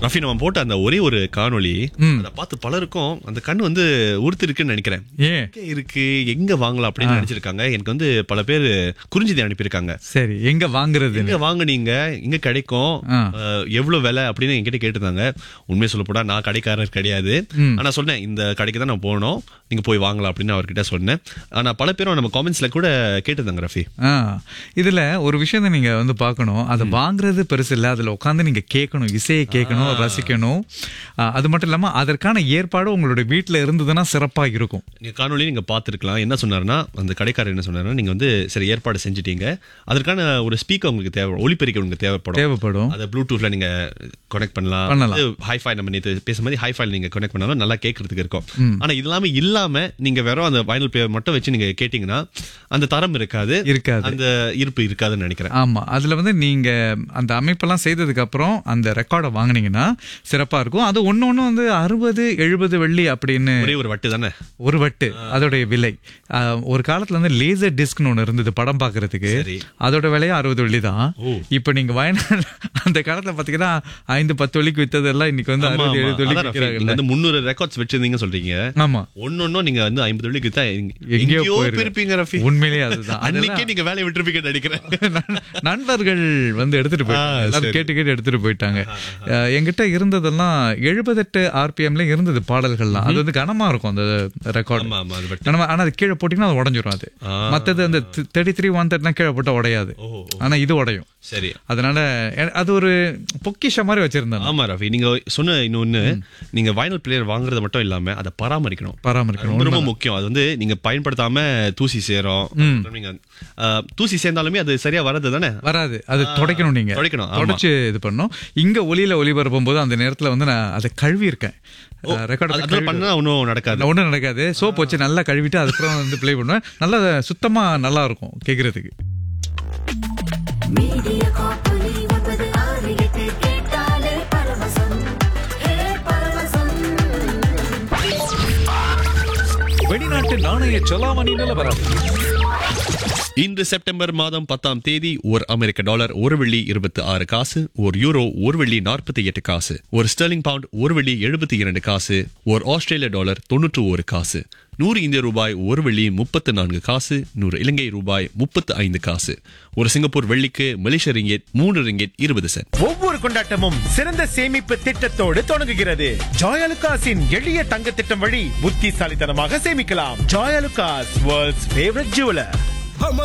ரஃபி நம்ம போட்ட அந்த ஒரே ஒரு காணொளி ம். அதை பார்த்து பலருக்கும் அந்த கண் வந்து உறுத்தி இருக்குன்னு நினைக்கிறேன் ஏன் எங்க இருக்கு எங்க வாங்கலாம் அப்படின்னு நினைச்சிருக்காங்க எனக்கு வந்து பல பேர் குறிஞ்சிதை அனுப்பியிருக்காங்க சரி எங்க வாங்குறது எங்க வாங்குனீங்க எங்க கிடைக்கும் ஆ. அஹ், எவ்வளவு விலை அப்படின்னு என்கிட்ட கேட்டிருந்தாங்க உண்மையை சொல்ல போனா நான் கடைக்காரர் கிடையாது ம். ஆனா சொன்னேன் இந்த கடைக்கு தான் நான் போனோம் நீங்க போய் வாங்கலாம் அப்படின்னு அவர்கிட்ட சொன்னேன் ஆனா பல பேரும் நம்ம காமெண்ட்ஸ்ல கூட கேட்டிருந்தாங்க ரஃபி ஆ இதுல ஒரு விஷயத்தை நீங்க வந்து பார்க்கணும் அதை வாங்குறது பெருசு இல்ல அதுல உட்காந்து நீங்க கேட்கணும் இசையை கேட்கணும் ரசிக்கணும் ஆ, அது மட்டும் இல்லாம அதற்கான ஏற்பாடு உங்களுடைய வீட்ல இருந்ததுன்னா சிறப்பா இருக்கும் நீங்க காணொலி நீங்க பார்த்திருக்கலாம் என்ன சொன்னாருன்னா அந்த கடைக்காரர் என்ன சொன்னாருன்னா நீங்க வந்து சரி ஏற்பாடு செஞ்சுட்டீங்க அதற்கான ஒரு ஸ்பீக்கர் உங்களுக்கு தேவை ஒலிபெருக்கி உங்களுக்கு தேவைப்படும் தேவைப்படும் அதை ப்ளூடூத்ல நீங்க கனெக்ட் பண்ணலாம் பண்ணலாம். ஹைஃபை நம்ம நேற்று பேச மாதிரி ஹைஃபை நீங்க கனெக்ட் பண்ணாலும் நல்லா கேட்கறதுக்கு இருக்கும் ஆனா இது இல்லாம இல்லாம நீங்க வெறும் அந்த வைனல் பிளேயர் மட்டும் வச்சு நீங்க கேட்டீங்கன்னா அந்த தரம் இருக்காது இருக்காது அந்த இருப்பு இருக்காதுன்னு நினைக்கிறேன் ஆமா அதுல வந்து நீங்க அந்த அமைப்பெல்லாம் செய்ததுக்கு அப்புறம் அந்த ரெக்கார்டை வாங்குனீங்கன்னா சிறப்பா இருக்கும் அது ஒண்ணு ஒண்ணு வந்து அறுபது எழுபது வெள்ளி அப்படின்னு ஒரே ஒரு வட்டு தானே ஒரு வட்டு அதோடைய விலை ஆ, ஒரு காலத்துல வந்து லேசர் டிஸ்க்னு ஒண்ணு இருந்தது படம் பாக்குறதுக்கு சரி. அதோட விலையும் அறுபது வெள்ளி தான் ஓ. இப்ப நீங்க வயநாடு அந்த காலத்துல பாத்தீங்கன்னா ஐந்து பத்து வெள்ளிக்கு வித்ததெல்லாம் இன்னைக்கு வந்து ஆமா, அறுபது ஆமா. எழுபது அதான் வெள்ளிக்கு ரஃபி, நீங்க விற்கிறாங்கல்ல வந்து முந்நூறு ரெக்கார்ட்ஸ் வச்சிருந்தீங்க சொல்றீங்க ஆமா ஒன்னொன்னும் நீங்க வந்து ஐம்பது வெள்ளிக்கு தான் எங்கேயோ எங்கேயோ போயிருக்கு. போயிருப்பீங்க ரஃபி உண்மையிலேயே அதுதான் அன்னைக்கே நீங்க வேலையை விட்டுருப்பீங்கன்னு நினைக்கிறேன் நண்- நண்பர்கள் வந்து எடுத்துட்டு போயிட்டாங்க ஆ, எல்லாரும் சரி. கேட்டு கேட்டு எடுத்துட்டு போயிட்டாங்க அஹ், என்கிட்ட இருந்ததெல்லாம் எழுபத்தெட்டு ஆர்பிஎம்ல இருந்தது பாடல்கள்லாம் அது வந்து கனமா இருக்கும் அந்த ரெக்கார்ட் ஆமா ஆமா அது வட்டு கனமா ஆனா அது கீழே போட்டீங்கன்னா அது உடஞ்சிரும் அது ஆ. மத்தது அந்த தேர்ட்டி த்ரீ ஒன் தேர்ட்டினா கீழே போட்டா உடையாது ஓ, ஆனா இது உடையும் சரி அதனால எ- அது ஒரு பொக்கிஷ மாதிரி வச்சிருந்தேன் ஆமா ரஃபி நீங்க சொன்ன இன்னொன்னு நீங்க வைனல் பிளேயர் வாங்குறது மட்டும் இல்லாம அதை பராமரிக்கணும் பராமரிக்கணும் ரொம்ப ரொம்ப முக்கியம் அது வந்து நீங்க பயன்படுத்தாம தூசி சேரும் நீங்க அஹ், தூசி சேர்ந்தாலுமே அது சரியா வர்றது தானே வராது அது துடைக்கணும் நீங்க துடைக்கணும், ஆமா. தொடச்சு இது பண்ணணும் இங்க ஒலியில ஒளிபரப்பும் போது அந்த நேரத்துல வந்து நான் அதை கழுவி இருக்கேன் ரெக்கார்ட் அதெல்லாம் பண்ணா ஒன்றும் நடக்காது ஒன்றும் நடக்காது சோப் வச்சு நல்லா கழுவிட்டு அதுக்கப்புறம் வந்து ப்ளே பண்ணுவேன் நல்லா சுத்தமா நல்லா இருக்கும் கேக்குறதுக்கு மீடியா காப்பொலி ஒன்பது ஆறு எட்டு கேட்டாலே பரவசம் ஹே பரவசம் வெளிநாட்டு நாணய செலாவணி நிலவரம் இன்று செப்டம்பர் மாதம் பத்தாம் தேதி ஒரு அமெரிக்க டாலர் ஒரு வெள்ளி இருபத்தி ஆறு காசு ஒரு யூரோ ஒரு வெள்ளி நாற்பத்தி எட்டு காசு ஒரு ஸ்டெர்லிங் பவுண்ட் ஒரு வெள்ளி எழுபத்தி இரண்டு காசு ஒரு ஆஸ்திரேலிய டாலர் தொன்னூற்று ஒரு காசு நூறு இந்திய ரூபாய் ஒரு வெள்ளி முப்பத்து நான்கு காசு நூறு இலங்கை ரூபாய் முப்பத்து ஐந்து காசு ஒரு சிங்கப்பூர் வெள்ளிக்கு மலேசிய ரிங்கெட் மூன்று ரிங்கெட் இருபது சென்ட் ஒவ்வொரு கொண்டாட்டமும் சிறந்த சேமிப்பு திட்டத்தோடு தொடங்குகிறது ஜாயலுகாஸின் எளிய தங்க திட்டம் வழி புத்திசாலித்தனமாக சேமிக்கலாம் ஜாயலுகாஸ் வேர்ல்ட்ஸ் ஃபேவரட் ஜுவலர்